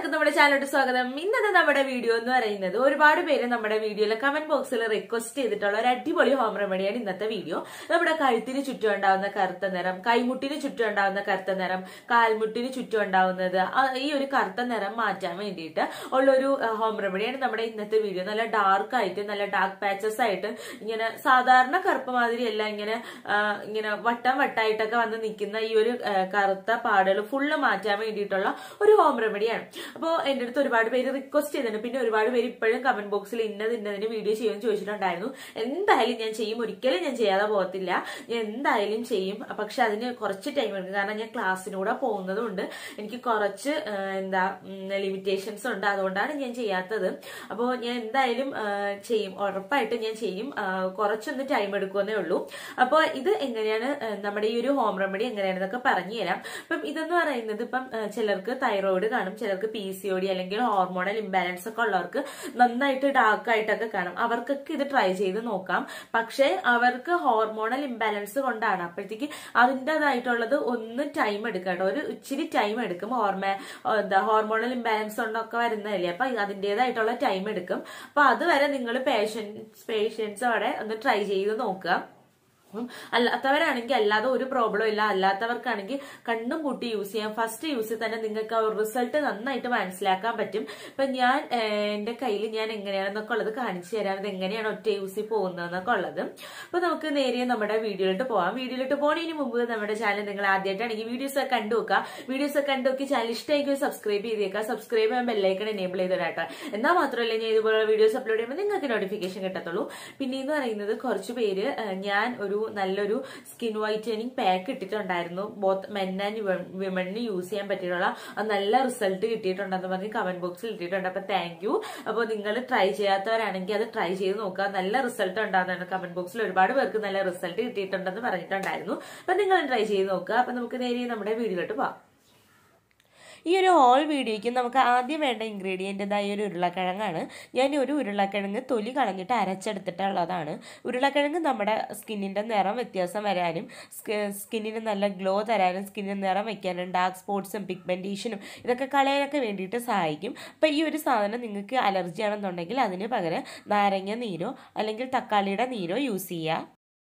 എല്ലാവർക്കും നമ്മുടെ ചാനലോട്ട് സ്വാഗതം ഇന്നത്തെ നമ്മുടെ വീഡിയോ എന്ന് പറയുന്നത് ഒരുപാട് പേര് നമ്മുടെ വീഡിയോയിലെ കമന്റ് ബോക്സിൽ റിക്വസ്റ്റ് ചെയ്തിട്ടുള്ള ഒരു അടിപൊളി ഹോം റെമഡിയാണ് ഇന്നത്തെ വീഡിയോ നമ്മുടെ കഴുത്തിന് ചുറ്റും ഉണ്ടാവുന്ന കറുത്ത നിറം കൈമുട്ടിന് ചുറ്റും ഉണ്ടാവുന്ന കറുത്ത നിറം കാൽമുട്ടിന് ചുറ്റും ഉണ്ടാവുന്നത് ആ- ഈ ഒരു കറുത്ത നിറം മാറ്റാൻ വേണ്ടിയിട്ട് ഉള്ളൊരു ഹോം റെമഡിയാണ് നമ്മുടെ ഇന്നത്തെ വീഡിയോ നല്ല ഡാർക്ക് ആയിട്ട് നല്ല ഡാർക്ക് പാച്ചസ് ആയിട്ട് ഇങ്ങനെ സാധാരണ കറുപ്പ് മാതിരിയല്ല ഇങ്ങനെ ആ, ഇങ്ങനെ വട്ടം വട്ടായിട്ടൊക്കെ വന്ന് നിൽക്കുന്ന ഈ ഒരു ആ, കറുത്ത പാടുകൾ ഫുള്ള് മാറ്റാൻ വേണ്ടിയിട്ടുള്ള ഒരു ഹോം റെമഡിയാണ് അപ്പോൾ എൻ്റെ അടുത്ത് ഒരുപാട് പേര് റിക്വസ്റ്റ് ചെയ്തിട്ടുണ്ട് പിന്നെ ഒരുപാട് പേര് ഇപ്പോഴും കമന്റ് ബോക്സിൽ ഇന്നത് ഇന്നതിന് വീഡിയോ ചെയ്യുമെന്ന് ചോദിച്ചിട്ടുണ്ടായിരുന്നു എന്തായാലും ഞാൻ ചെയ്യും ഒരിക്കലും ഞാൻ ചെയ്യാതെ പോകത്തില്ല ഞാൻ എന്തായാലും ചെയ്യും പക്ഷെ അതിന് കുറച്ച് ടൈം എടുക്കും കാരണം ഞാൻ ക്ലാസ്സിനൂടെ പോകുന്നതുകൊണ്ട് എനിക്ക് കുറച്ച് ആ, എന്താ ലിമിറ്റേഷൻസ് ഉണ്ട് അതുകൊണ്ടാണ് ഞാൻ ചെയ്യാത്തത് അപ്പോൾ ഞാൻ എന്തായാലും ആ, ചെയ്യും ഉറപ്പായിട്ട് ഞാൻ ചെയ്യും ആ, കുറച്ചൊന്ന് ടൈം എടുക്കുമെന്നേ ഉള്ളൂ അപ്പോൾ ഇത് എങ്ങനെയാണ് ആ, നമ്മുടെ ഈ ഒരു ഹോം റെമഡി എങ്ങനെയാണെന്നൊക്കെ പറഞ്ഞു തരാം അപ്പം ഇതെന്ന് പറയുന്നത് ഇപ്പം ആ, ചിലർക്ക് തൈറോയിഡ് കാണും ചിലർക്ക് പി സി ഒ ഡി അല്ലെങ്കിൽ ഹോർമോണൽ ഇംബാലൻസ് ഒക്കെ ഉള്ളവർക്ക് നന്നായിട്ട് ഡാർക്ക് ആയിട്ടൊക്കെ കാണും അവർക്കൊക്കെ ഇത് ട്രൈ ചെയ്ത് നോക്കാം പക്ഷേ അവർക്ക് ഹോർമോണൽ ഇംബാലൻസ് കൊണ്ടാണ് അപ്പോഴത്തേക്ക് അതിൻ്റെതായിട്ടുള്ളത് ഒന്ന് ടൈം എടുക്കണം ഒരു ഇച്ചിരി ടൈം എടുക്കും ഹോർമോ എന്താ ഹോർമോണൽ ഇംബാലൻസ് കൊണ്ടൊക്കെ വരുന്നതല്ലേ അപ്പൊ അതിൻ്റെതായിട്ടുള്ള ടൈം എടുക്കും അപ്പൊ അതുവരെ നിങ്ങൾ പേഷ്യൻസ് പേഷ്യൻസോടെ ഒന്ന് ട്രൈ ചെയ്ത് നോക്കുക ഉം. അല്ലാത്തവരാണെങ്കിൽ അല്ലാതെ ഒരു പ്രോബ്ലം ഇല്ല അല്ലാത്തവർക്കാണെങ്കിൽ കണ്ണും കൂട്ടി യൂസ് ചെയ്യാം ഫസ്റ്റ് യൂസിൽ തന്നെ നിങ്ങൾക്ക് ആ റിസൾട്ട് നന്നായിട്ട് മനസ്സിലാക്കാൻ പറ്റും ഇപ്പൊ ഞാൻ ഏഹ്, എന്റെ കയ്യിൽ ഞാൻ എങ്ങനെയാണെന്നൊക്കെ ഉള്ളത് കാണിച്ചു തരാം ഇത് എങ്ങനെയാണ് ഒറ്റ യൂസിൽ പോകുന്നതെന്നൊക്കെ ഉള്ളത് അപ്പൊ നമുക്ക് നേരെ നമ്മുടെ വീഡിയോയിലോട്ട് പോവാം വീഡിയോയിലോട്ട് പോകുന്നതിന് മുമ്പ് നമ്മുടെ ചാനൽ നിങ്ങൾ ആദ്യമായിട്ടാണെങ്കിൽ വീഡിയോസ് ഒക്കെ കണ്ടു നോക്കുക വീഡിയോസ് ഒക്കെ കണ്ടു നോക്കി ചാനൽ ഇഷ്ടമായിരിക്കും സബ്സ്ക്രൈബ് ചെയ്തേക്കുക സബ്സ്ക്രൈബ് ചെയ്യാൻ ബെല്ലൈക്കൺ എനേബിൾ ചെയ്തിടാട്ടോ എന്നാൽ മാത്രമല്ല ഞാൻ ഇതുപോലെ വീഡിയോസ് അപ്ലോഡ് ചെയ്യുമ്പോൾ നിങ്ങൾക്ക് നോട്ടിഫിക്കേഷൻ കിട്ടത്തുള്ളൂ പിന്നെ എന്ന് പറയുന്നത് കുറച്ച് പേര് ഏഹ്, ഞാൻ ഒരു നല്ലൊരു സ്കിൻ വൈറ്റനിങ് പാക്ക് ഇട്ടിട്ടുണ്ടായിരുന്നു ബോത്ത് മെൻ ആൻഡ് വിമണിന് യൂസ് ചെയ്യാൻ പറ്റിയിട്ടുള്ള ആ നല്ല റിസൾട്ട് കിട്ടിയിട്ടുണ്ടെന്ന് പറഞ്ഞ് കമന്റ് ബോക്സിൽ ഇട്ടിട്ടുണ്ട് അപ്പൊ താങ്ക് യു അപ്പോൾ നിങ്ങൾ ട്രൈ ചെയ്യാത്തവരാണെങ്കിൽ അത് ട്രൈ ചെയ്ത് നോക്കുക നല്ല റിസൾട്ട് ഉണ്ടാകുന്നതാണ് കമന്റ് ബോക്സിൽ ഒരുപാട് പേർക്ക് നല്ല റിസൾട്ട് കിട്ടിയിട്ടുണ്ടെന്ന് പറഞ്ഞിട്ടുണ്ടായിരുന്നു അപ്പൊ നിങ്ങൾ ട്രൈ ചെയ്ത് നോക്കുക അപ്പൊ നമുക്ക് നേരെ നമ്മുടെ വീഡിയോയിലോട്ട് പോവാം ഈ ഒരു ഹോൾ വീഡിയോയ്ക്ക് നമുക്ക് ആദ്യം വേണ്ട ഇൻഗ്രീഡിയൻ്റ് ഇതായ ഒരു ഉരുളക്കിഴങ്ങാണ് ഞാൻ ഒരു ഉരുളക്കിഴങ്ങ് തൊലി കളഞ്ഞിട്ട് അരച്ചെടുത്തിട്ടുള്ളതാണ് ഉരുളക്കിഴങ്ങ് നമ്മുടെ സ്കിന്നിൻ്റെ നിറം വ്യത്യാസം വരാനും സ്കിന്നിന് നല്ല ഗ്ലോ തരാനും സ്കിന്നിന് നിറം വയ്ക്കാനും ഡാർക്ക് സ്പോട്ട്സും പിഗ്മെൻറ്റേഷനും ഇതൊക്കെ കളയാനൊക്കെ വേണ്ടിയിട്ട് സഹായിക്കും അപ്പോൾ ഈ ഒരു സാധനം നിങ്ങൾക്ക് അലർജി ആണെന്നുണ്ടെങ്കിൽ അതിന് പകരം നാരങ്ങ നീരോ അല്ലെങ്കിൽ തക്കാളിയുടെ നീരോ യൂസ് ചെയ്യുക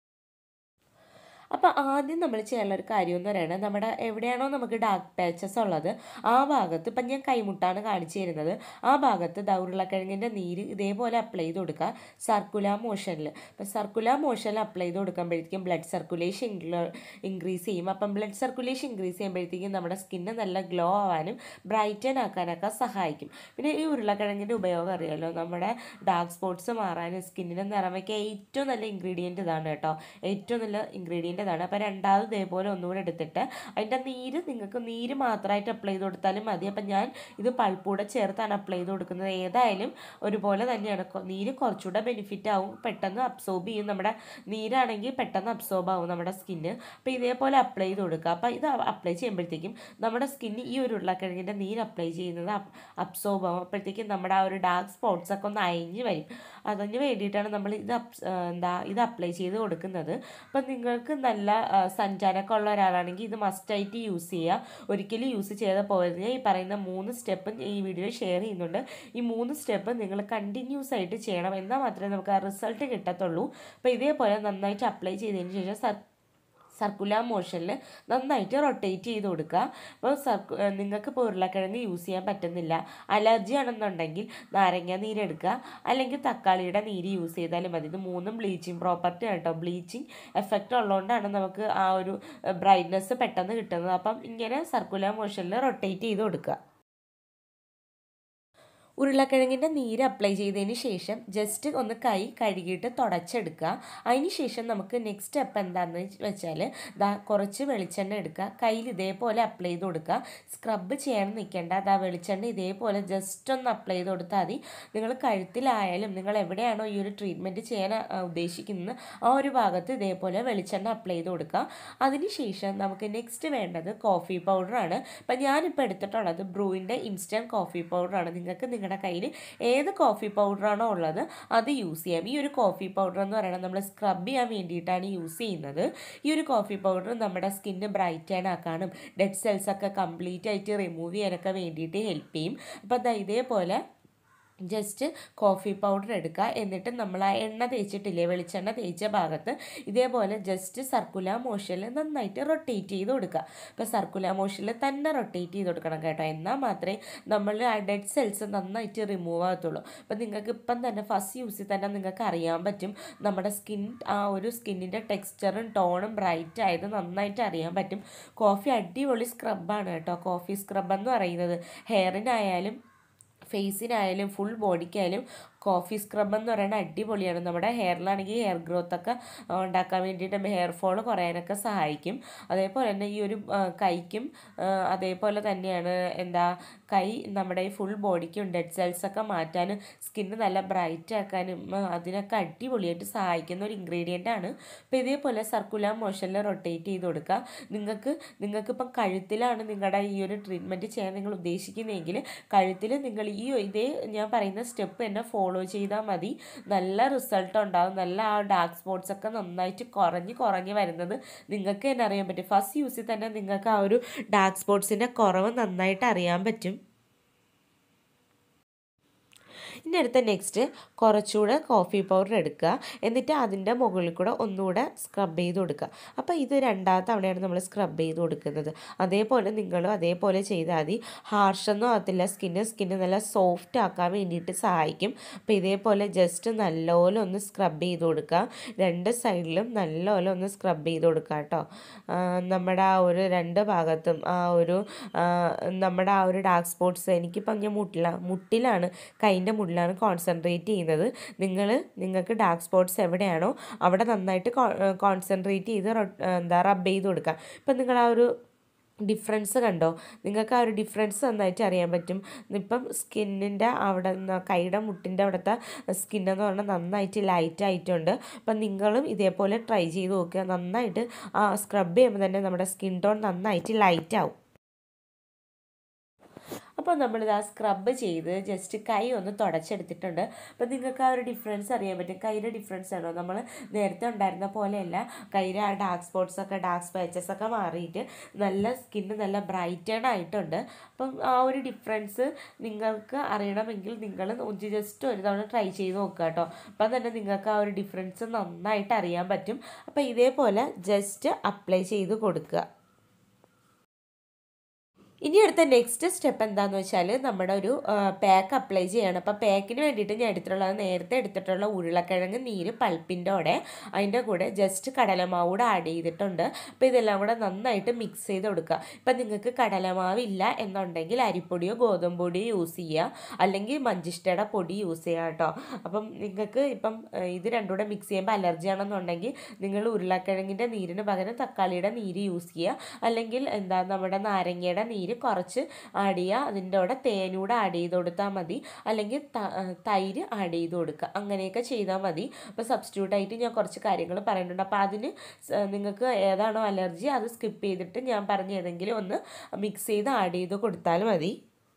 അപ്പോൾ ആദ്യം നമ്മൾ ചെയ്യാനുള്ള ഒരു കാര്യം എന്ന് പറയുന്നത് നമ്മുടെ എവിടെയാണോ നമുക്ക് ഡാർക്ക് പാച്ചസ് ഉള്ളത് ആ ഭാഗത്ത് ഇപ്പം ഞാൻ കൈമുട്ടാണ് കാണിച്ചു തരുന്നത് ആ ഭാഗത്ത് ദാ ഉരുളക്കിഴങ്ങിൻ്റെ നീര് ഇതേപോലെ അപ്ലൈ ചെയ്ത് കൊടുക്കുക സർക്കുലാർ മോഷനിൽ ഇപ്പം സർക്കുലാർ മോഷനിൽ അപ്ലൈ ചെയ്ത് കൊടുക്കുമ്പോഴത്തേക്കും ബ്ലഡ് സർക്കുലേഷൻ ഇൻക്രീസ് ചെയ്യും അപ്പം ബ്ലഡ് സർക്കുലേഷൻ ഇൻക്രീസ് ചെയ്യുമ്പോഴത്തേക്കും നമ്മുടെ സ്കിന്ന് നല്ല ഗ്ലോ ആവാനും ബ്രൈറ്റൻ ആക്കാനൊക്കെ സഹായിക്കും പിന്നെ ഈ ഉരുളക്കിഴങ്ങിൻ്റെ ഉപയോഗം അറിയാലോ നമ്മുടെ ഡാർക്ക് സ്പോട്ട്സ് മാറാനും സ്കിന്നിന് നിറം വയ്ക്കാൻ ഏറ്റവും നല്ല ഇൻഗ്രീഡിയൻറ്റ് ഇതാണ് കേട്ടോ ഏറ്റവും നല്ല ഇൻഗ്രീഡിയൻ്റ് ഇതാണ് അപ്പോൾ രണ്ടാമത് ഇതേപോലെ ഒന്നുകൂടെ എടുത്തിട്ട് അതിൻ്റെ നീര് നിങ്ങൾക്ക് നീര് മാത്രമായിട്ട് അപ്ലൈ ചെയ്ത് കൊടുത്താലും മതി അപ്പം ഞാൻ ഇത് പൾപ്പൂടെ ചേർത്താണ് അപ്ലൈ ചെയ്ത് കൊടുക്കുന്നത് ഏതായാലും ഒരുപോലെ തന്നെയാണ് കൊ- നീര് കുറച്ചുകൂടെ ബെനിഫിറ്റ് ആവും പെട്ടെന്ന് അബ്സോർബ് ചെയ്യും നമ്മുടെ നീരാണെങ്കിൽ പെട്ടെന്ന് അബ്സോർബ് ആവും നമ്മുടെ സ്കിന്ന് അപ്പോൾ ഇതേപോലെ അപ്ലൈ ചെയ്ത് കൊടുക്കുക അപ്പോൾ ഇത് അപ്ലൈ ചെയ്യുമ്പോഴത്തേക്കും നമ്മുടെ സ്കിന്ന് ഈ ഒരു ഉരുളക്കിഴങ്ങിൻ്റെ നീര് അപ്ലൈ ചെയ്യുന്നത് അബ്സോർബ് ആവും അപ്പോഴത്തേക്കും നമ്മുടെ ആ ഒരു ഡാർക്ക് സ്പോട്ട്സ് ഒക്കെ ഒന്ന് അയഞ്ഞ് വരും അതിന് വേണ്ടിയിട്ടാണ് നമ്മൾ ഇത് അപ്സ് എന്താ ഇത് അപ്ലൈ ചെയ്ത് കൊടുക്കുന്നത് അപ്പം നിങ്ങൾക്ക് നല്ല ആ, സഞ്ചാരമൊക്കെ ഉള്ള ഒരാളാണെങ്കിൽ ഇത് മസ്റ്റായിട്ട് യൂസ് ചെയ്യുക ഒരിക്കലും യൂസ് ചെയ്ത് പോകരുത് ഞാൻ ഈ പറയുന്ന മൂന്ന് സ്റ്റെപ്പ് ഈ വീഡിയോയിൽ ഷെയർ ചെയ്യുന്നുണ്ട് ഈ മൂന്ന് സ്റ്റെപ്പ് നിങ്ങൾ കണ്ടിന്യൂസ് ആയിട്ട് ചെയ്യണം എന്നാൽ മാത്രമേ നമുക്ക് ആ റിസൾട്ട് കിട്ടത്തുള്ളൂ അപ്പോൾ ഇതേപോലെ നന്നായിട്ട് അപ്ലൈ ചെയ്തതിന് ശേഷം സർ സർക്കുലാർ മോഷനിൽ നന്നായിട്ട് റൊട്ടേറ്റ് ചെയ്ത് കൊടുക്കുക അപ്പോൾ സർക്കു നിങ്ങൾക്ക് ഇപ്പോൾ ഉരുളക്കിഴങ്ങ് യൂസ് ചെയ്യാൻ പറ്റുന്നില്ല അലർജി ആണെന്നുണ്ടെങ്കിൽ നാരങ്ങ നീരെടുക്കുക അല്ലെങ്കിൽ തക്കാളിയുടെ നീര് യൂസ് ചെയ്താലും മതി ഇത് മൂന്നും ബ്ലീച്ചിങ് പ്രോപ്പർട്ടി ആണ് കേട്ടോ ബ്ലീച്ചിങ് എഫക്റ്റ് ഉള്ളതുകൊണ്ടാണ് നമുക്ക് ആ ഒരു ബ്രൈറ്റ്നസ് പെട്ടെന്ന് കിട്ടുന്നത് അപ്പം ഇങ്ങനെ സർക്കുലാർ മോഷനിൽ റൊട്ടേറ്റ് ചെയ്ത് കൊടുക്കുക ഉരുളക്കിഴങ്ങിൻ്റെ നീര് അപ്ലൈ ചെയ്തതിന് ശേഷം ജസ്റ്റ് ഒന്ന് കൈ കഴുകിയിട്ട് തുടച്ചെടുക്കുക അതിന് ശേഷം നമുക്ക് നെക്സ്റ്റ് സ്റ്റെപ്പ് എന്താണെന്ന് വെച്ചാൽ ദാ കുറച്ച് വെളിച്ചെണ്ണ എടുക്കുക കയ്യിൽ ഇതേപോലെ അപ്ലൈ ചെയ്ത് കൊടുക്കുക സ്ക്രബ് ചെയ്യാൻ നിൽക്കേണ്ട ദാ വെളിച്ചെണ്ണ ഇതേപോലെ ജസ്റ്റ് ഒന്ന് അപ്ലൈ ചെയ്ത് കൊടുത്താൽ മതി നിങ്ങൾ കഴുത്തിലായാലും നിങ്ങൾ എവിടെയാണോ ഈ ഒരു ട്രീറ്റ്മെൻറ്റ് ചെയ്യാൻ ആ, ഉദ്ദേശിക്കുന്നത് ആ ഒരു ഭാഗത്ത് ഇതേപോലെ വെളിച്ചെണ്ണ അപ്ലൈ ചെയ്ത് കൊടുക്കുക അതിനുശേഷം നമുക്ക് നെക്സ്റ്റ് വേണ്ടത് കോഫി പൗഡറാണ് അപ്പം ഞാനിപ്പോൾ എടുത്തിട്ടുള്ളത് ബ്രൂവിൻ്റെ ഇൻസ്റ്റൻറ്റ് കോഫി പൗഡറാണ് നിങ്ങൾക്ക് നിങ്ങളുടെ നിങ്ങളുടെ കയ്യിൽ ഏത് കോഫി പൗഡറാണോ ഉള്ളത് അത് യൂസ് ചെയ്യാം ഈ ഒരു കോഫി പൗഡർ എന്ന് പറയുന്നത് നമ്മൾ സ്ക്രബ് ചെയ്യാൻ വേണ്ടിയിട്ടാണ് യൂസ് ചെയ്യുന്നത് ഈ ഒരു കോഫി പൗഡർ നമ്മുടെ സ്കിന്ന് ബ്രൈറ്റൻ ആക്കാനും ഡെഡ് സെൽസ് ഒക്കെ കംപ്ലീറ്റ് ആയിട്ട് റിമൂവ് ചെയ്യാനൊക്കെ വേണ്ടിയിട്ട് ഹെൽപ്പ് ചെയ്യും അപ്പോൾ ദാ ഇതേപോലെ ജസ്റ്റ് കോഫി പൗഡർ എടുക്കുക എന്നിട്ട് നമ്മൾ ആ എണ്ണ തേച്ചിട്ടില്ലേ വെളിച്ചെണ്ണ തേച്ച ഭാഗത്ത് ഇതേപോലെ ജസ്റ്റ് സർക്കുലർ മോഷനിൽ നന്നായിട്ട് റൊട്ടേറ്റ് ചെയ്ത് കൊടുക്കുക അപ്പോൾ സർക്കുലർ മോഷനിൽ തന്നെ റൊട്ടേറ്റ് ചെയ്ത് കൊടുക്കണം കേട്ടോ എന്നാൽ മാത്രമേ നമ്മൾ ആ ഡെഡ് സെൽസ് നന്നായിട്ട് റിമൂവ് ആകത്തുള്ളൂ അപ്പോൾ നിങ്ങൾക്ക് ഇപ്പം തന്നെ ഫസ്റ്റ് യൂസിൽ തന്നെ നിങ്ങൾക്ക് അറിയാൻ പറ്റും നമ്മുടെ സ്കിൻ ആ ഒരു സ്കിന്നിൻ്റെ ടെക്സ്ചറും ടോണും ബ്രൈറ്റ് ആയത് നന്നായിട്ട് അറിയാൻ പറ്റും കോഫി അടിപൊളി സ്ക്രബാണ് കേട്ടോ കോഫി സ്ക്രബ് എന്ന് പറയുന്നത് ഹെയറിനായാലും ഫേസിനായാലും ഫുൾ ബോഡിക്കായാലും കോഫി സ്ക്രബ് എന്ന് പറയുന്നത് അടിപൊളിയാണ് നമ്മുടെ ഹെയറിലാണെങ്കിൽ ഹെയർ ഗ്രോത്ത് ഒക്കെ ഉണ്ടാക്കാൻ വേണ്ടിയിട്ട് ഹെയർ ഫോൾ കുറയാനൊക്കെ സഹായിക്കും അതേപോലെ തന്നെ ഈ ഒരു ആ, കൈക്കും ആ, അതേപോലെ തന്നെയാണ് എന്താ കൈ നമ്മുടെ ഈ ഫുൾ ബോഡിക്കും ഡെഡ് സെൽസ് ഒക്കെ മാറ്റാനും സ്കിന്ന് നല്ല ബ്രൈറ്റ് ആക്കാനും ആ, അതിനൊക്കെ അടിപൊളിയായിട്ട് സഹായിക്കുന്ന ഒരു ഇൻഗ്രീഡിയൻ്റ് ആണ് അപ്പോൾ ഇതേപോലെ സർക്കുലർ മോഷനിൽ റൊട്ടേറ്റ് ചെയ്ത് കൊടുക്കുക നിങ്ങൾക്ക് നിങ്ങൾക്ക് ഇപ്പം കഴുത്തിലാണ് നിങ്ങളുടെ ഈ ഒരു ട്രീറ്റ്മെൻറ്റ് ചെയ്യാൻ നിങ്ങൾ ഉദ്ദേശിക്കുന്നതെങ്കിൽ കഴുത്തിൽ നിങ്ങൾ ഈ ഇതേ ഞാൻ പറയുന്ന സ്റ്റെപ്പ് തന്നെ ഫോളോ ചെയ്താൽ മതി നല്ല റിസൾട്ട് ഉണ്ടാവും നല്ല ആ ഡാർക്ക് സ്പോട്ട്സ് ഒക്കെ നന്നായിട്ട് കുറഞ്ഞ് കുറഞ്ഞ് വരുന്നത് നിങ്ങൾക്ക് തന്നെ അറിയാൻ പറ്റും ഫസ്റ്റ് യൂസിൽ തന്നെ നിങ്ങൾക്ക് ആ ഒരു ഡാർക്ക് സ്പോട്ട്സിൻ്റെ കുറവ് നന്നായിട്ട് അറിയാൻ പറ്റും ഇനി അടുത്ത നെക്സ്റ്റ് കുറച്ചുകൂടെ കോഫി പൗഡർ എടുക്കുക എന്നിട്ട് അതിൻ്റെ മുകളിൽ കൂടെ ഒന്നുകൂടെ സ്ക്രബ് ചെയ്ത് കൊടുക്കുക അപ്പോൾ ഇത് രണ്ടാമത്തെ തവണയാണ് നമ്മൾ സ്ക്രബ് ചെയ്ത് കൊടുക്കുന്നത് അതേപോലെ നിങ്ങളും അതേപോലെ ചെയ്താൽ മതി ഹാർഷൊന്നും ആകത്തില്ല സ്കിന്ന് സ്കിന്ന് നല്ല സോഫ്റ്റ് ആക്കാൻ വേണ്ടിയിട്ട് സഹായിക്കും അപ്പോൾ ഇതേപോലെ ജസ്റ്റ് നല്ലപോലെ ഒന്ന് സ്ക്രബ് ചെയ്ത് കൊടുക്കുക രണ്ട് സൈഡിലും നല്ലപോലെ ഒന്ന് സ്ക്രബ് ചെയ്ത് കൊടുക്കുക കേട്ടോ ആ, നമ്മുടെ ആ ഒരു രണ്ട് ഭാഗത്തും ആ ഒരു ആ, നമ്മുടെ ആ ഒരു ഡാർക്ക് സ്പോട്ട്സ് എനിക്കിപ്പം ഞാൻ മുട്ടില മുട്ടിലാണ് കൈൻ്റെ മുട്ടിലാണ് കോൺസെൻട്രേറ്റ് ചെയ്യുന്നത് നിങ്ങൾ നിങ്ങൾക്ക് ഡാർക്ക് സ്പോട്ട്സ് എവിടെയാണോ അവിടെ നന്നായിട്ട് കോൺസെൻട്രേറ്റ് ചെയ്ത് റൊ- എന്താ റബ്ബ് ചെയ്ത് കൊടുക്കുക ഇപ്പം നിങ്ങൾ ആ ഒരു ഡിഫറൻസ് കണ്ടോ നിങ്ങൾക്ക് ആ ഒരു ഡിഫറൻസ് നന്നായിട്ട് അറിയാൻ പറ്റും ഇപ്പം സ്കിന്നിൻ്റെ അവിടെ നിന്ന് കൈയുടെ മുട്ടിൻ്റെ അവിടുത്തെ സ്കിന്നെന്ന് പറഞ്ഞാൽ നന്നായിട്ട് ലൈറ്റ് ആയിട്ടുണ്ട് അപ്പം നിങ്ങളും ഇതേപോലെ ട്രൈ ചെയ്ത് നോക്കുക നന്നായിട്ട് ആ സ്ക്രബ് ചെയ്യുമ്പോൾ തന്നെ നമ്മുടെ സ്കിൻ ടോൺ നന്നായിട്ട് ലൈറ്റ് ആവും അപ്പോൾ നമ്മളിത് ആ സ്ക്രബ് ചെയ്ത് ജസ്റ്റ് കൈ ഒന്ന് തുടച്ചെടുത്തിട്ടുണ്ട് അപ്പോൾ നിങ്ങൾക്ക് ആ ഒരു ഡിഫറൻസ് അറിയാൻ പറ്റും കൈയുടെ ഡിഫറൻസ് ആണോ നമ്മൾ നേരത്തെ ഉണ്ടായിരുന്ന പോലെയല്ല കൈയുടെ ആ ഡാർക്ക് സ്പോട്ട്സ് ഒക്കെ ഡാർക്ക് സ്പാച്ചസ് ഒക്കെ മാറിയിട്ട് നല്ല സ്കിന്ന് നല്ല ബ്രൈറ്റൺ ആയിട്ടുണ്ട് അപ്പം ആ ഒരു ഡിഫറൻസ് നിങ്ങൾക്ക് അറിയണമെങ്കിൽ നിങ്ങൾ ഒന്ന് ജസ്റ്റ് ഒരു തവണ ട്രൈ ചെയ്ത് നോക്കുക കേട്ടോ അപ്പം തന്നെ നിങ്ങൾക്ക് ആ ഒരു ഡിഫറൻസ് നന്നായിട്ട് അറിയാൻ പറ്റും അപ്പോൾ ഇതേപോലെ ജസ്റ്റ് അപ്ലൈ ചെയ്ത് കൊടുക്കുക ഇനി അടുത്ത നെക്സ്റ്റ് സ്റ്റെപ്പ് എന്താണെന്ന് വെച്ചാൽ നമ്മുടെ ഒരു പാക്ക് അപ്ലൈ ചെയ്യണം അപ്പോൾ പാക്കിന് വേണ്ടിയിട്ട് ഞാൻ എടുത്തിട്ടുള്ളത് നേരത്തെ എടുത്തിട്ടുള്ള ഉരുളക്കിഴങ്ങ് നീര് പൾപ്പിൻ്റെ കൂടെ അതിൻ്റെ കൂടെ ജസ്റ്റ് കടലമാവ് കൂടെ ആഡ് ചെയ്തിട്ടുണ്ട് അപ്പോൾ ഇതെല്ലാം കൂടെ നന്നായിട്ട് മിക്സ് ചെയ്ത് കൊടുക്കുക ഇപ്പം നിങ്ങൾക്ക് കടലമാവ് ഇല്ല എന്നുണ്ടെങ്കിൽ അരിപ്പൊടിയോ ഗോതമ്പ് പൊടിയോ യൂസ് ചെയ്യുക അല്ലെങ്കിൽ മഞ്ചിഷ്ടയുടെ പൊടി യൂസ് ചെയ്യുക കേട്ടോ അപ്പം നിങ്ങൾക്ക് ഇപ്പം ഏഹ്, ഇത് രണ്ടും കൂടെ മിക്സ് ചെയ്യുമ്പോൾ അലർജി ആണെന്നുണ്ടെങ്കിൽ നിങ്ങൾ ഉരുളക്കിഴങ്ങിൻ്റെ നീരിന് പകരം തക്കാളിയുടെ നീര് യൂസ് ചെയ്യുക അല്ലെങ്കിൽ എന്താ നമ്മുടെ നാരങ്ങയുടെ നീര് കുറച്ച് ആഡ് ചെയ്യുക അതിൻ്റെ കൂടെ തേനൂടെ ആഡ് ചെയ്ത് കൊടുത്താൽ മതി അല്ലെങ്കിൽ ത- ഏഹ് തൈര് ആഡ് ചെയ്ത് കൊടുക്കുക അങ്ങനെയൊക്കെ ചെയ്താൽ മതി അപ്പോൾ സബ്സ്റ്റിറ്റ്യൂട്ട് ആയിട്ട് ഞാൻ കുറച്ച് കാര്യങ്ങൾ പറയുന്നുണ്ട് അപ്പോൾ അതിന് സ- നിങ്ങൾക്ക് ഏതാണോ അലർജി അത് സ്കിപ്പ് ചെയ്തിട്ട് ഞാൻ പറഞ്ഞ ഏതെങ്കിലും ഒന്ന് മിക്സ് ചെയ്ത് ആഡ് ചെയ്ത് കൊടുത്താൽ മതി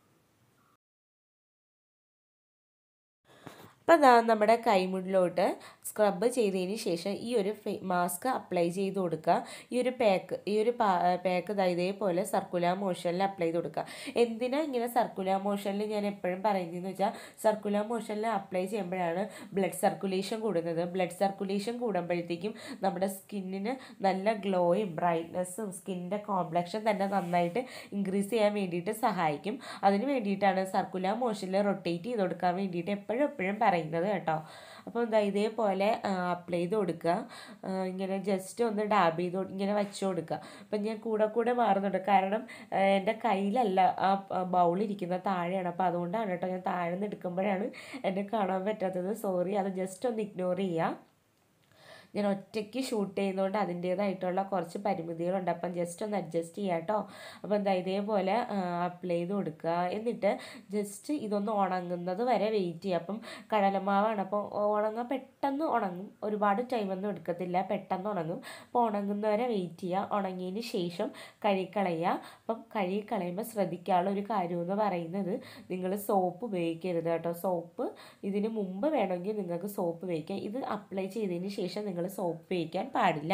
അപ്പോൾ ദാ നമ്മുടെ കൈമുടിലോട്ട് സ്ക്രബ് ചെയ്തതിന് ശേഷം ഈ ഒരു മാസ്ക് അപ്ലൈ ചെയ്ത് കൊടുക്കുക ഈ ഒരു പാക്ക് ഈ ഒരു പാക്ക് ദാ ഇതേപോലെ സർക്കുലർ മോഷനിൽ അപ്ലൈ ചെയ്ത് കൊടുക്കുക എന്തിനാ ഇങ്ങനെ സർക്കുലർ മോഷനിൽ ഞാൻ എപ്പോഴും പറയുന്നതെന്ന് വെച്ചാൽ സർക്കുലർ മോഷനിൽ അപ്ലൈ ചെയ്യുമ്പോഴാണ് ബ്ലഡ് സർക്കുലേഷൻ കൂടുന്നത് ബ്ലഡ് സർക്കുലേഷൻ കൂടുമ്പോഴത്തേക്കും നമ്മുടെ സ്കിന്നിന് നല്ല ഗ്ലോയും ബ്രൈറ്റ്നസ്സും സ്കിന്നിൻ്റെ കോംപ്ലക്ഷൻ തന്നെ നന്നായിട്ട് ഇൻക്രീസ് ചെയ്യാൻ വേണ്ടിയിട്ട് സഹായിക്കും അതിന് വേണ്ടിയിട്ടാണ് സർക്കുലർ മോഷനിൽ റൊട്ടേറ്റ് ചെയ്ത് കൊടുക്കാൻ വേണ്ടിയിട്ട് എപ്പോഴും എപ്പോഴും പറയുന്നത് കേട്ടോ അപ്പോൾ എന്താ ഇതേപോലെ അപ്ലൈ ചെയ്ത് കൊടുക്കുക ആ, ഇങ്ങനെ ജസ്റ്റ് ഒന്ന് ഡാബ് ചെയ്ത് കൊടു- ഇങ്ങനെ വെച്ച് കൊടുക്കുക അപ്പം ഞാൻ കൂടെ കൂടെ മാറുന്നുണ്ട് കാരണം ആ, എൻ്റെ കയ്യിലല്ല ആ ബൗൾ ഇരിക്കുന്ന താഴെയാണ് അപ്പോൾ അതുകൊണ്ടാണ് കേട്ടോ ഞാൻ താഴെ നിന്ന് എടുക്കുമ്പോഴാണ് എന്നെ കാണാൻ പറ്റാത്തത് സോറി അത് ജസ്റ്റ് ഒന്ന് ഇഗ്നോർ ചെയ്യുക ഞാൻ ഒറ്റയ്ക്ക് ഷൂട്ട് ചെയ്യുന്നതുകൊണ്ട് അതിൻ്റേതായിട്ടുള്ള കുറച്ച് പരിമിതികളുണ്ട് അപ്പം ജസ്റ്റ് ഒന്ന് അഡ്ജസ്റ്റ് ചെയ്യാം കേട്ടോ അപ്പോൾ എന്താ ഇതേപോലെ അപ്ലൈ ചെയ്ത് കൊടുക്കുക എന്നിട്ട് ജസ്റ്റ് ഇതൊന്ന് ഉണങ്ങുന്നത് വരെ വെയിറ്റ് ചെയ്യുക അപ്പം കടലമാവാണ് അപ്പോൾ ഉണങ്ങാൻ പെട്ടെന്ന് ഉണങ്ങും ഒരുപാട് ടൈമൊന്നും എടുക്കത്തില്ല പെട്ടെന്ന് ഉണങ്ങും അപ്പോൾ ഉണങ്ങുന്നവരെ വെയിറ്റ് ചെയ്യുക ഉണങ്ങിയതിന് ശേഷം കഴുകിക്കളയുക അപ്പം കഴുകിക്കളയുമ്പോൾ ശ്രദ്ധിക്കാനുള്ള ഒരു കാര്യം എന്ന് പറയുന്നത് നിങ്ങൾ സോപ്പ് ഉപയോഗിക്കരുത് കേട്ടോ സോപ്പ് ഇതിന് മുമ്പ് വേണമെങ്കിൽ നിങ്ങൾക്ക് സോപ്പ് ഉപയോഗിക്കാം ഇത് അപ്ലൈ ചെയ്തതിന് ശേഷം നിങ്ങൾ സോപ്പ് ഉപയോഗിക്കാൻ പാടില്ല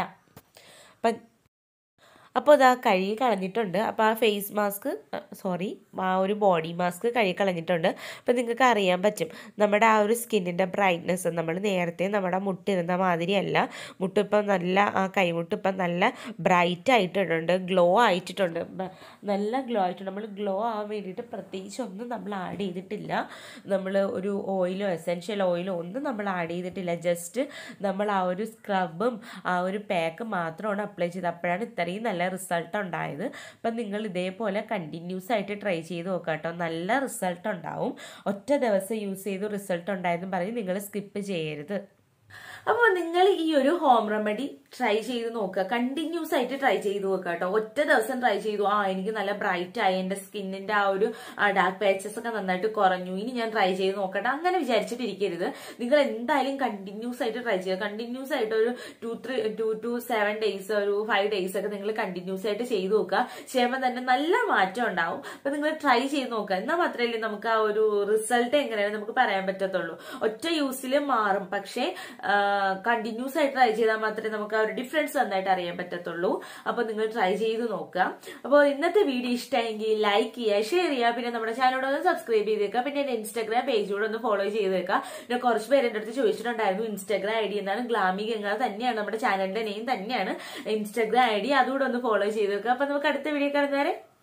അപ്പം അപ്പോൾ ഇതാ കഴുകി കളഞ്ഞിട്ടുണ്ട് അപ്പോൾ ആ ഫേസ് മാസ്ക് സോറി ആ ഒരു ബോഡി മാസ്ക് കഴുകി കളഞ്ഞിട്ടുണ്ട് അപ്പോൾ നിങ്ങൾക്ക് അറിയാൻ പറ്റും നമ്മുടെ ആ ഒരു സ്കിന്നിൻ്റെ ബ്രൈറ്റ്നെസ് നമ്മൾ നേരത്തെ നമ്മുടെ മുട്ടിരുന്ന മാതിരിയല്ല മുട്ടിപ്പം നല്ല ആ കൈമുട്ട് ഇപ്പം നല്ല ബ്രൈറ്റ് ആയിട്ടുണ്ട് ഗ്ലോ ആയിട്ടുണ്ട് ബ- നല്ല ഗ്ലോ ആയിട്ടുണ്ട് നമ്മൾ ഗ്ലോ ആവാൻ വേണ്ടിയിട്ട് പ്രത്യേകിച്ച് ഒന്നും നമ്മൾ ആഡ് ചെയ്തിട്ടില്ല നമ്മൾ ഒരു ഓയിലോ എസെൻഷ്യൽ ഓയിലോ ഒന്നും നമ്മൾ ആഡ് ചെയ്തിട്ടില്ല ജസ്റ്റ് നമ്മൾ ആ ഒരു സ്ക്രബും ആ ഒരു പാക്ക് മാത്രമാണ് അപ്ലൈ ചെയ്തത് അപ്പോഴാണ് ഇത്രയും നല്ല റിസൾട്ട് ഉണ്ടായത് അപ്പം നിങ്ങൾ ഇതേപോലെ കണ്ടിന്യൂസ് ആയിട്ട് ട്രൈ ചെയ്ത് നോക്കുക കേട്ടോ നല്ല റിസൾട്ട് ഉണ്ടാവും ഒറ്റ ദിവസം യൂസ് ചെയ്ത് റിസൾട്ട് ഉണ്ടായെന്ന് പറഞ്ഞ് നിങ്ങൾ സ്കിപ്പ് ചെയ്യരുത് അപ്പോൾ നിങ്ങൾ ഈ ഒരു ഹോം റെമഡി ട്രൈ ചെയ്ത് നോക്കുക കണ്ടിന്യൂസ് ആയിട്ട് ട്രൈ ചെയ്ത് നോക്കുക കേട്ടോ ഒറ്റ ദിവസം ട്രൈ ചെയ്തു ആ എനിക്ക് നല്ല ബ്രൈറ്റ് ആയി എന്റെ സ്കിന്നിന്റെ ആ ഒരു ഡാർക്ക് പാച്ചസ് ഒക്കെ നന്നായിട്ട് കുറഞ്ഞു ഇനി ഞാൻ ട്രൈ ചെയ്ത് നോക്കട്ടെ അങ്ങനെ വിചാരിച്ചിട്ടിരിക്കരുത് നിങ്ങൾ എന്തായാലും കണ്ടിന്യൂസ് ആയിട്ട് ട്രൈ ചെയ്യുക കണ്ടിന്യൂസ് ആയിട്ട് ഒരു two three two two seven days ഒരു ഫൈവ് ഡേയ്സ് ഒക്കെ നിങ്ങൾ കണ്ടിന്യൂസ് ആയിട്ട് ചെയ്ത് നോക്കുക ചെയ്യുമ്പോൾ തന്നെ നല്ല മാറ്റം ഉണ്ടാവും അപ്പൊ നിങ്ങൾ ട്രൈ ചെയ്ത് നോക്കുക എന്നാൽ മാത്രമല്ലേ നമുക്ക് ആ ഒരു റിസൾട്ട് എങ്ങനെയാണ് നമുക്ക് പറയാൻ പറ്റത്തുള്ളൂ ഒറ്റ യൂസിൽ മാറും പക്ഷേ കണ്ടിന്യൂസ് ആയിട്ട് ട്രൈ ചെയ്താൽ മാത്രമേ നമുക്ക് ആ ഒരു ഡിഫറൻസ് നന്നായിട്ട് അറിയാൻ പറ്റത്തുള്ളൂ അപ്പൊ നിങ്ങൾ ട്രൈ ചെയ്ത് നോക്കുക അപ്പോൾ ഇന്നത്തെ വീഡിയോ ഇഷ്ടമെങ്കിൽ ലൈക്ക് ചെയ്യുക ഷെയർ ചെയ്യുക പിന്നെ നമ്മുടെ ചാനലോട് ഒന്ന് സബ്സ്ക്രൈബ് ചെയ്തേക്കുക പിന്നെ എന്റെ ഇൻസ്റ്റാഗ്രാം പേജ് കൂടെ ഒന്ന് ഫോളോ ചെയ്തേക്കുക പിന്നെ കുറച്ച് പേര് എൻ്റെ അടുത്ത് ചോദിച്ചിട്ടുണ്ടായിരുന്നു ഇൻസ്റ്റാഗ്രാം ഐ ഡി എന്താണ് ഗ്ലാമി ഗംഗ തന്നെയാണ് നമ്മുടെ ചാനലിന്റെ നെയിം തന്നെയാണ് ഇൻസ്റ്റാഗ്രാം ഐ ഡി അതുകൂടെ ഒന്ന് ഫോളോ ചെയ്തേക്കുക അപ്പൊ നമുക്ക് അടുത്ത വീഡിയോ കാണുന്നവരെ